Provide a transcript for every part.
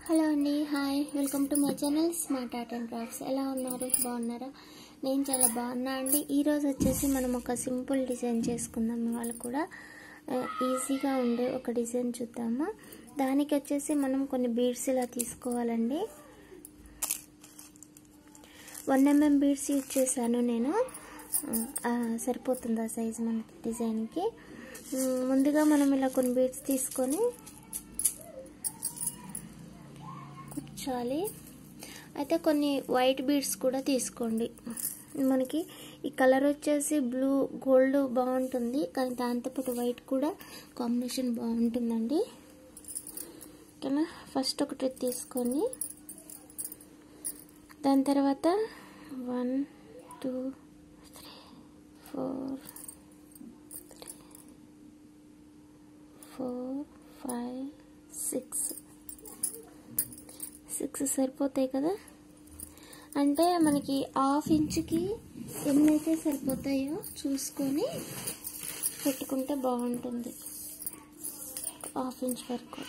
hello అండి hi welcome to my channel smart art and crafts ఎలా ఉన్నారు బాగున్నారా నేను చాలా బాగున్నా అండి ఈరోజు వచ్చేసి మనం ఒక సింపుల్ డిజైన్ చేసుకుందాం వాళ్ళు కూడా ఆ, ఈజీగా ఉండే ఒక డిజైన్ చూద్దాము దానికి వచ్చేసి మనం కొన్ని బీడ్స్ ఇలా తీసుకోవాలండి వన్ ఎంఎం బీడ్స్ యూజ్ చేశాను నేను ఆ, సరిపోతుంది ఆ సైజ్ మన డిజైన్కి ఉమ్, ముందుగా మనం ఇలా కొన్ని బీడ్స్ తీసుకొని కుచ్చాలి అయితే కొన్ని వైట్ బీడ్స్ కూడా తీసుకోండి మనకి ఈ కలర్ వచ్చేసి బ్లూ గోల్డ్ బాగుంటుంది కానీ దాంతోపాటు వైట్ కూడా కాంబినేషన్ బాగుంటుందండి ఓకేనా ఫస్ట్ ఒకటి తీసుకొని దాని తర్వాత one two three four four five six six సరిపోతాయి కదా అంటే మనకి హాఫ్ ఇంచుకి ఎన్నైతే సరిపోతాయో చూసుకొని పెట్టుకుంటే బాగుంటుంది హాఫ్ ఇంచ్ వరకు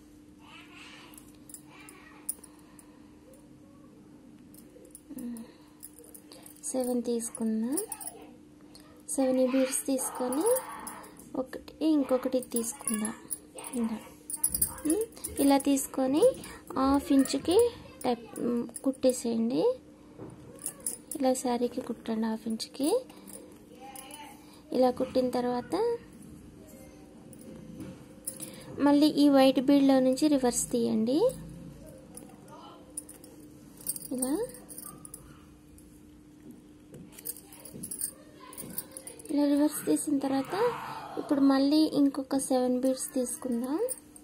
సెవెన్ తీసుకుందాం సెవెన్ బీడ్స్ తీసుకొని ఒకటి ఇంకొకటి తీసుకుందాం ఇలా ఉమ్, ఇలా తీసుకొని హాఫ్ ఇంచుకి టైప్ ఉమ్, కుట్టేసేయండి ఇలా శారీకి కుట్టండి హాఫ్ ఇంచుకి ఇలా కుట్టిన తర్వాత మళ్ళీ ఈ వైట్ బీడ్లో నుంచి రివర్స్ తీయండి ఇలా ఇలా రివర్స్ తీసిన తర్వాత ఇప్పుడు మళ్ళీ ఇంకొక సెవెన్ బీడ్స్ తీసుకుందాం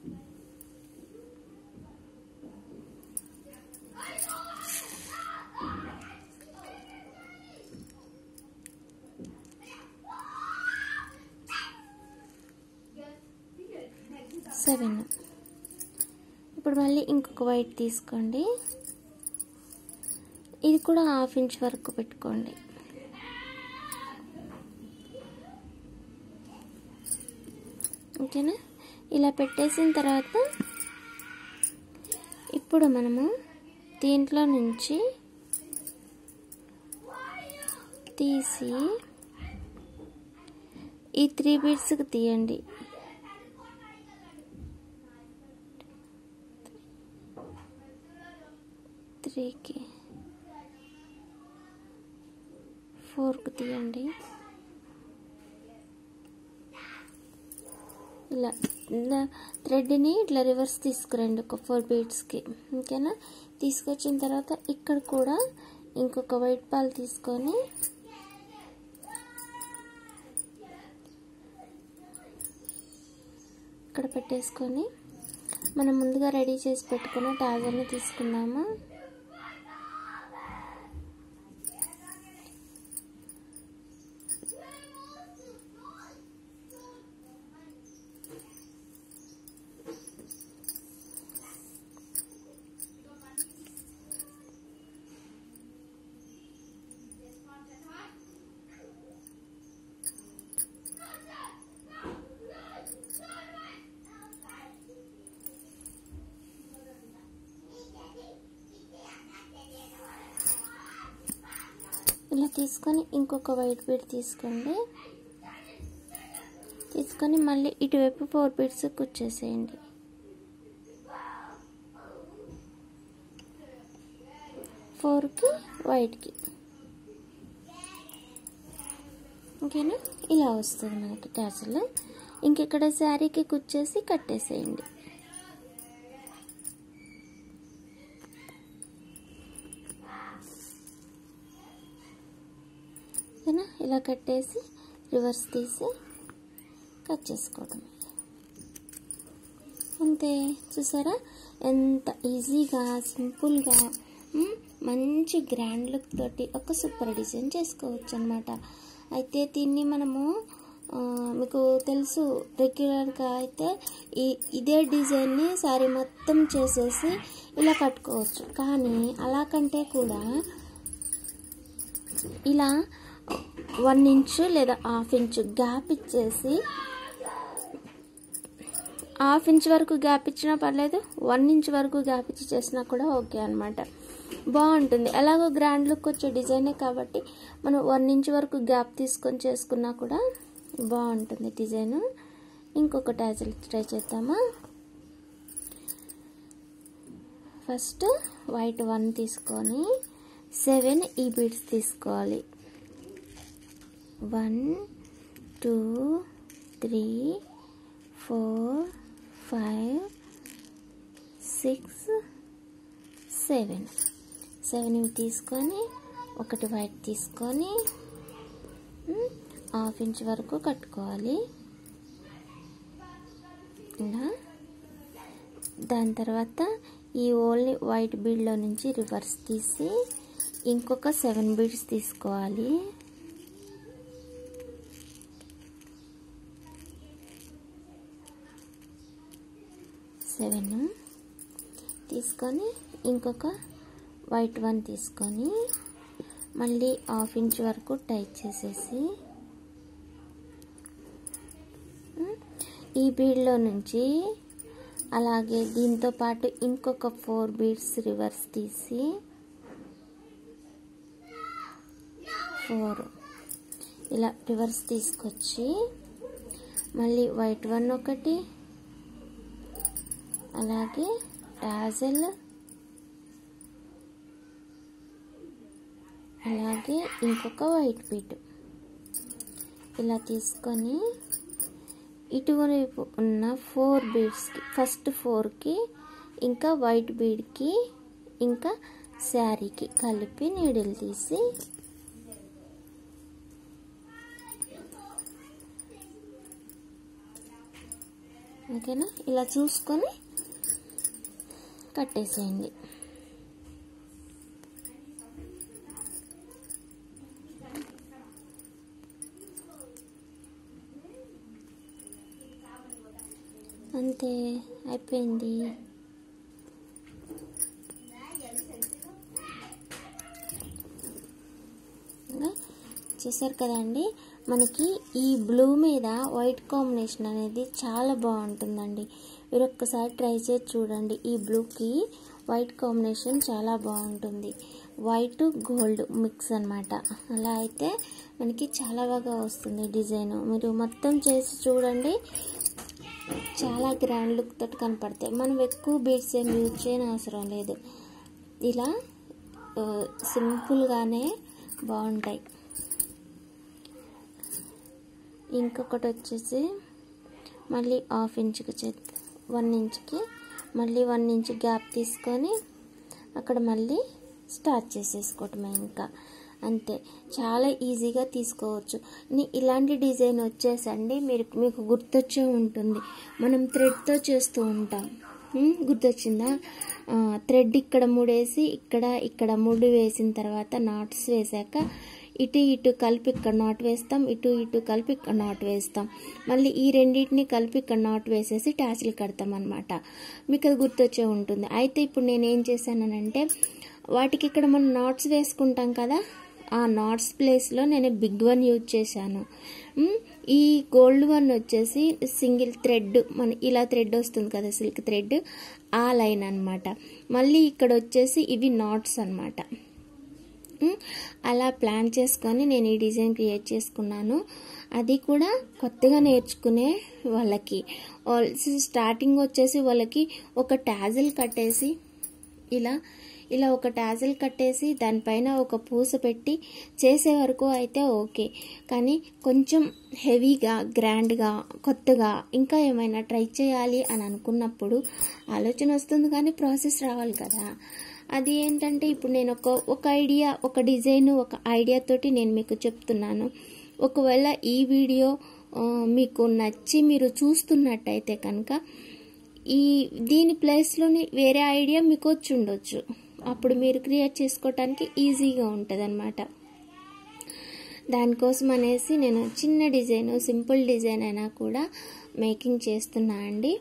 సెవెన్ ఇప్పుడు మళ్ళీ ఇంకొక వైట్ తీసుకోండి ఇది కూడా హాఫ్ ఇంచ్ వరకు పెట్టుకోండి ఓకేనా ఇలా పెట్టేసిన తర్వాత ఇప్పుడు మనము దీంట్లో నుంచి తీసి ఈ త్రీ బీడ్స్కి తీయండి త్రీకి ఫోర్కి తీయండి ఇలా ఇలా థ్రెడ్ని ఇట్లా రివర్స్ తీసుకురండి ఒక ఫోర్ బీడ్స్కి ఓకేనా తీసుకొచ్చిన తర్వాత ఇక్కడ కూడా ఇంకొక వైట్ పాల్ తీసుకొని ఇక్కడ పెట్టేసుకొని మనం ముందుగా రెడీ చేసి పెట్టుకున్న టాజర్ని తీసుకుందాము ఇలా తీసుకొని ఇంకొక వైట్ బీడ్ తీసుకోండి తీసుకొని మళ్ళీ ఇటువైపు ఫోర్ బీడ్స్ కుచ్చేసేయండి ఫోర్కి వైట్కి ఓకేనా ఇలా వస్తుంది మనకి ట్యాచులు ఇంకెక్కడ శారీకి కుచ్చేసి కట్టేసేయండి ఓకేనా ఇలా కట్టేసి రివర్స్ తీసి కట్ చేసుకోవడం అంతే చూసారా ఎంత ఈజీగా సింపుల్గా మ్, మంచి గ్రాండ్ లుక్ తోటి ఒక సూపర్ డిజైన్ చేసుకోవచ్చు అనమాట అయితే దీన్ని మనము ఆ, మీకు తెలుసు రెగ్యులర్గా అయితే ఈ ఇదే డిజైన్ని శారీ మొత్తం చేసేసి ఇలా కట్టుకోవచ్చు కానీ అలా కంటే కూడా ఇలా వన్ ఇంచు లేదా హాఫ్ ఇంచు గ్యాప్ ఇచ్చేసి హాఫ్ ఇంచ్ వరకు గ్యాప్ ఇచ్చినా పర్లేదు వన్ ఇంచ్ వరకు గ్యాప్ ఇచ్చి చేసినా కూడా ఓకే అనమాట బాగుంటుంది ఎలాగో గ్రాండ్ లుక్ వచ్చే డిజైనే కాబట్టి మనం వన్ ఇంచ్ వరకు గ్యాప్ తీసుకొని చేసుకున్నా కూడా బాగుంటుంది డిజైన్ ఇంకొక టాజిల్ ట్రై చేద్దామా ఫస్ట్ వైట్ వన్ తీసుకొని సెవెన్ ఈ బీడ్స్ తీసుకోవాలి one two three four five six seven seven ఇవి తీసుకొని ఒకటి వైట్ తీసుకొని ఉమ్, హాఫ్ ఇంచ్ వరకు కట్టుకోవాలి ఇలా దాని తర్వాత ఈ ఓన్లీ వైట్ బీడ్లో నుంచి రివర్స్ తీసి ఇంకొక సెవెన్ బీడ్స్ తీసుకోవాలి సెవెన్ తీసుకొని ఇంకొక వైట్ వన్ తీసుకొని మళ్ళీ హాఫ్ ఇంచ్ వరకు టైట్ చేసేసి ఉమ్, ఈ బీడ్లో నుంచి అలాగే దీంతో పాటు ఇంకొక ఫోర్ బీడ్స్ రివర్స్ తీసి ఫోర్ ఇలా రివర్స్ తీసుకొచ్చి మళ్ళీ వైట్ వన్ ఒకటి అలాగే టాజల్ అలాగే ఇంకొక వైట్ బీట్ ఇలా తీసుకొని ఇటువైపు ఉన్న ఫోర్ బీడ్స్కి ఫస్ట్ ఫోర్కి ఇంకా వైట్ బీడ్కి ఇంకా శారీకి కలిపి నీడిల్ తీసి ఓకేనా ఇలా చూసుకొని కట్టేసేయండి అంతే అయిపోయింది ఇంకా చేశారు కదండి మనకి ఈ బ్లూ మీద వైట్ కాంబినేషన్ అనేది చాలా బాగుంటుందండి మీరు ఒక్కసారి ట్రై చేసి చూడండి ఈ బ్లూకి వైట్ కాంబినేషన్ చాలా బాగుంటుంది వైట్ గోల్డ్ మిక్స్ అన్నమాట అలా అయితే మనకి చాలా బాగా వస్తుంది డిజైన్ మీరు మొత్తం చేసి చూడండి చాలా గ్రాండ్ లుక్ తోటి కనపడతాయి మనం ఎక్కువ బీడ్స్ ఏం యూజ్ చేయని అవసరం లేదు ఇలా ఆ, సింపుల్గానే బాగుంటాయి ఇంకొకటి వచ్చేసి మళ్ళీ హాఫ్ ఇంచ్కి చే వన్ ఇంచ్కి మళ్ళీ వన్ ఇంచ్ గ్యాప్ తీసుకొని అక్కడ మళ్ళీ స్టార్ట్ చేసేసుకోవటమే ఇంకా అంతే చాలా ఈజీగా తీసుకోవచ్చు ని- ఇలాంటి డిజైన్ వచ్చేసండి మీరు మీకు గుర్తొచ్చే ఉంటుంది మనం థ్రెడ్తో చేస్తూ ఉంటాం ఉమ్, గుర్తొచ్చిందా థ్రెడ్ ఇక్కడ మూడేసి ఇక్కడ ఇక్కడ ముడి వేసిన తర్వాత నాట్స్ వేసాక ఇటు ఇటు కలిపి ఇక్కడ నాట్ వేస్తాం ఇటు ఇటు కలిపి ఇక్కడ నాట్ వేస్తాం మళ్ళీ ఈ రెండింటిని కలిపి ఇక్కడ నాట్ వేసేసి టాచిల్ కడతాం అనమాట మీకు అది గుర్తొచ్చే ఉంటుంది అయితే ఇప్పుడు నేను ఏం చేశానంటే వాటికి ఇక్కడ మనం నాట్స్ వేసుకుంటాం కదా ఆ నాట్స్ ప్లేస్లో నేను బిగ్ వన్ యూజ్ చేశాను మ్, ఈ గోల్డ్ వన్ వచ్చేసి సింగిల్ థ్రెడ్ మన ఇలా థ్రెడ్ వస్తుంది కదా సిల్క్ థ్రెడ్ ఆ లైన్ అన్నమాట మళ్ళీ ఇక్కడ వచ్చేసి ఇవి నాట్స్ అన్నమాట ఉమ్, అలా ప్లాన్ చేసుకొని నేను ఈ డిజైన్ క్రియేట్ చేసుకున్నాను అది కూడా కొత్తగా నేర్చుకునే వాళ్ళకి వాళ్ళ- స్టార్టింగ్ వచ్చేసి వాళ్ళకి ఒక టాజిల్ కట్టేసి ఇలా ఇలా ఒక టాజిల్ కట్టేసి దానిపైన ఒక పూస పెట్టి చేసే వరకు అయితే ఓకే కానీ కొంచెం హెవీగా గ్రాండ్గా కొత్తగా ఇంకా ఏమైనా ట్రై చేయాలి అని అనుకున్నప్పుడు ఆలోచన వస్తుంది కానీ ప్రాసెస్ రావాలి కదా అది ఏంటంటే ఇప్పుడు నేను ఒక ఒక ఐడియా ఒక డిజైన్ ఒక ఐడియా తోటి నేను మీకు చెప్తున్నాను ఒకవేళ ఈ వీడియో ఆ, మీకు నచ్చి మీరు చూస్తున్నట్టయితే కనుక ఈ దీని ప్లేస్లోని వేరే ఐడియా మీకు వచ్చి ఉండొచ్చు అప్పుడు మీరు క్రియేట్ చేసుకోవటానికి ఈజీగా ఉంటుంది అనమాట దానికోసం అనేసి నేను చిన్న డిజైన్ సింపుల్ డిజైన్ అయినా కూడా మేకింగ్ చేస్తున్నా అండి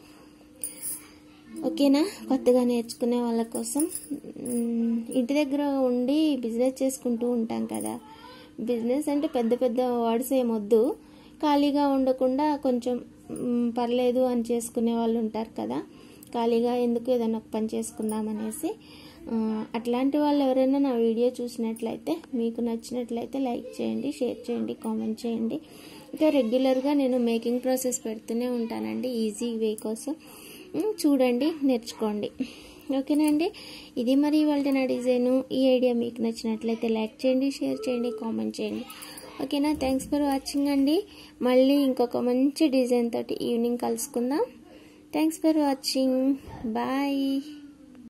ఓకేనా కొత్తగా నేర్చుకునే వాళ్ళ కోసం మ్, ఇంటి దగ్గర ఉండి బిజినెస్ చేసుకుంటూ ఉంటాం కదా బిజినెస్ అంటే పెద్ద పెద్ద వర్డ్స్ ఏమొద్దు ఖాళీగా ఉండకుండా కొంచెం మ్, పర్లేదు అని చేసుకునే వాళ్ళు ఉంటారు కదా ఖాళీగా ఎందుకు ఏదైనా ఒక పని చేసుకుందాం అనేసి ఆ, అట్లాంటి వాళ్ళు ఎవరైనా నా వీడియో చూసినట్లయితే మీకు నచ్చినట్లయితే లైక్ చేయండి షేర్ చేయండి కామెంట్ చేయండి ఇంకా రెగ్యులర్గా నేను మేకింగ్ ప్రాసెస్ పెడుతూనే ఉంటానండి ఈజీ వే కోసం ఉమ్, చూడండి నేర్చుకోండి ఓకేనండి ఇది మరి ఇవాళ నా డిజైను ఈ ఐడియా మీకు నచ్చినట్లయితే లైక్ చేయండి షేర్ చేయండి కామెంట్ చేయండి ఓకేనా థ్యాంక్స్ ఫర్ వాచింగ్ అండి మళ్ళీ ఇంకొక మంచి డిజైన్ తోటి ఈవినింగ్ కలుసుకుందాం థ్యాంక్స్ ఫర్ వాచింగ్ బాయ్